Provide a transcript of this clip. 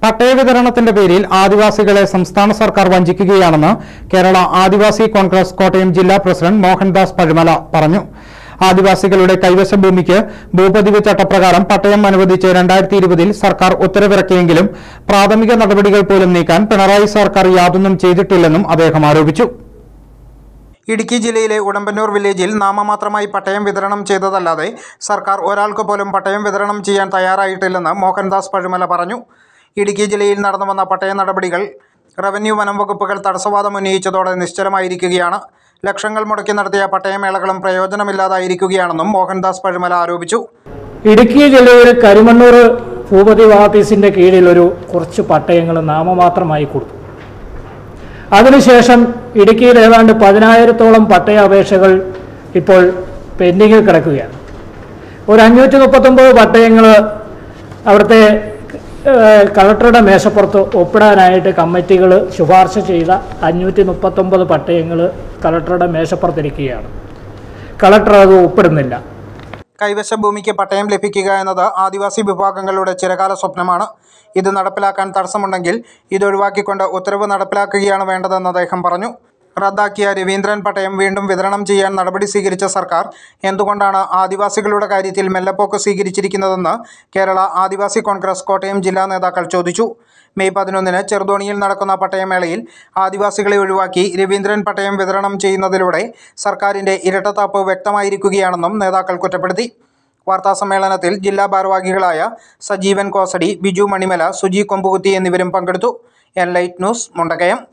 പട്ടയ വിതരണത്തിന്റെ പേരിൽ ആദിവാസികളെ സംസ്ഥാന സർക്കാർ വഞ്ചിക്കുകയാണെന്ന് കേരള ആദിവാസി കോൺഗ്രസ് കോട്ടയം ജില്ലാ പ്രസിഡന്റ് മോഹൻദാസ് പഴുമല പറഞ്ഞു ആദിവാസികളുടെ കൈവശ ഭൂമിക്ക് ഭൂപതിവ് ചട്ടപ്രകാരം പട്ടയം അനുവദിച്ച് രണ്ടായിരത്തി ഇരുപതിൽ സർക്കാർ ഉത്തരവിറക്കിയെങ്കിലും പ്രാഥമിക നടപടികൾ പോലും നീക്കാൻ പിണറായി സർക്കാർ യാതൊന്നും ചെയ്തിട്ടില്ലെന്നും അദ്ദേഹം ആരോപിച്ചു ഇടുക്കി ജില്ലയിലെ ഉടമ്പന്നൂർ വില്ലേജിൽ നാമമാത്രമായി പട്ടയം വിതരണം ചെയ്തതല്ലാതെ സർക്കാർ ഒരാൾക്ക് പോലും പട്ടയം വിതരണം ചെയ്യാൻ തയ്യാറായിട്ടില്ലെന്ന് മോഹൻദാസ് പഴുമല പറഞ്ഞു ഇടുക്കി ജില്ലയിൽ നടന്നു വന്ന പട്ടയ നടപടികൾ റവന്യൂ വനം വകുപ്പുകൾ തടസ്സവാദം ഉന്നയിച്ചതോടെ നിശ്ചലമായിരിക്കുകയാണ് ലക്ഷങ്ങൾ മുടക്കി നടത്തിയ പട്ടയമേളകളും പ്രയോജനമില്ലാതായിരിക്കുകയാണെന്നും മോഹൻദാസ് പഴുമല ആരോപിച്ചു ഇടുക്കി ജില്ലയിൽ കരിമണ്ണൂർ ഭൂപതി ഓഫീസിൻ്റെ കീഴിൽ ഒരു കുറച്ച് പട്ടയങ്ങൾ നാമമാത്രമായി കൊടുത്തു അതിനുശേഷം ഇടുക്കിയിൽ ഏതാണ്ട് പതിനായിരത്തോളം പട്ടയ അപേക്ഷകൾ ഇപ്പോൾ പെൻഡിങ്ങിൽ കിടക്കുകയാണ് ഒരു അഞ്ഞൂറ്റി മുപ്പത്തൊമ്പത് പട്ടയങ്ങൾ അവിടുത്തെ ഏഹ്, കളക്ടറുടെ മേശപ്പുറത്ത് ഒപ്പിടാനായിട്ട് കമ്മിറ്റികൾ ശുപാർശ ചെയ്ത അഞ്ഞൂറ്റി മുപ്പത്തൊമ്പത് പട്ടയങ്ങൾ കളക്ടറുടെ മേശപ്പുറത്തിരിക്കുകയാണ് കളക്ടർ അത് ഒപ്പിടുന്നില്ല കൈവശ ഭൂമിക്ക് പട്ടയം ലഭിക്കുക എന്നത് ആദിവാസി വിഭാഗങ്ങളുടെ ചിരകാല സ്വപ്നമാണ് ഇത് നടപ്പിലാക്കാൻ തടസ്സമുണ്ടെങ്കിൽ ഇത് ഒഴിവാക്കിക്കൊണ്ട് ഉത്തരവ് നടപ്പിലാക്കുകയാണ് വേണ്ടതെന്ന് അദ്ദേഹം പറഞ്ഞു റദ്ദാക്കിയ രവീന്ദ്രൻ പട്ടയം വീണ്ടും വിതരണം ചെയ്യാൻ നടപടി സ്വീകരിച്ച സർക്കാർ എന്തുകൊണ്ടാണ് ആദിവാസികളുടെ കാര്യത്തിൽ മെല്ലപ്പോക്ക് സ്വീകരിച്ചിരിക്കുന്നതെന്ന് കേരള ആദിവാസി കോൺഗ്രസ് കോട്ടയം ജില്ലാ നേതാക്കൾ ചോദിച്ചു മെയ് പതിനൊന്നിന് ചെറുതോണിയിൽ നടക്കുന്ന പട്ടയമേളയിൽ ആദിവാസികളെ ഒഴിവാക്കി രവീന്ദ്രൻ പട്ടയം വിതരണം ചെയ്യുന്നതിലൂടെ സർക്കാരിൻ്റെ ഇരട്ടത്താപ്പ് വ്യക്തമായിരിക്കുകയാണെന്നും നേതാക്കൾ കുറ്റപ്പെടുത്തി വാർത്താസമ്മേളനത്തിൽ ജില്ലാ ഭാരവാഹികളായ സജീവൻ കോസടി ബിജു മണിമല സുജി കൊമ്പുകുത്തി എന്നിവരും പങ്കെടുത്തു എൻ ലൈറ്റ് ന്യൂസ് മുണ്ടക്കയം